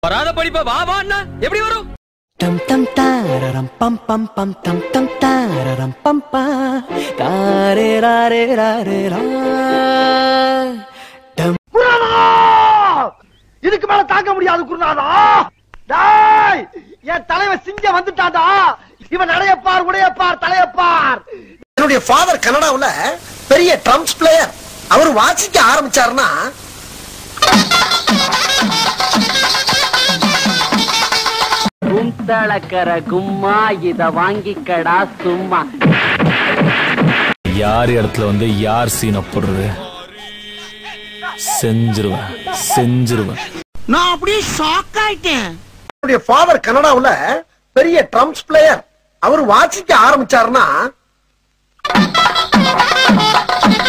வராத படிப்ப வா வான்னா எப்படி வரும் Tam tam tararam pam pam pam tam tam tararam pam pa tare rare rare ra tam இதுக்கு மேல தாங்க முடியாது குருநாதா டேய் என் தலைவன் சிங்க வந்துட்டாடா இவன் நடையப்பார் உடையப்பார் தலையப்பார் என்னுடைய ஃபாதர் கனடாவுல பெரிய ட்ரம்ஸ் பிளேயர் அவர் வாசிக்க ஆரம்பிச்சாருன்னா கும்தளக்கர கும்மா இத வாங்கிக்கடா சும்மா யார் இடத்துல வந்து யார் சீனை போடுறது செஞ்சிருவேன் செஞ்சிருவேன் நான் அப்படியே ஷாக் ஆயிட்டேன் என்னுடைய ஃபாதர் கனடாவுல பெரிய ட்ரம்ஸ் பிளேயர் அவர் வாசிக்க ஆரம்பிச்சாருன்னா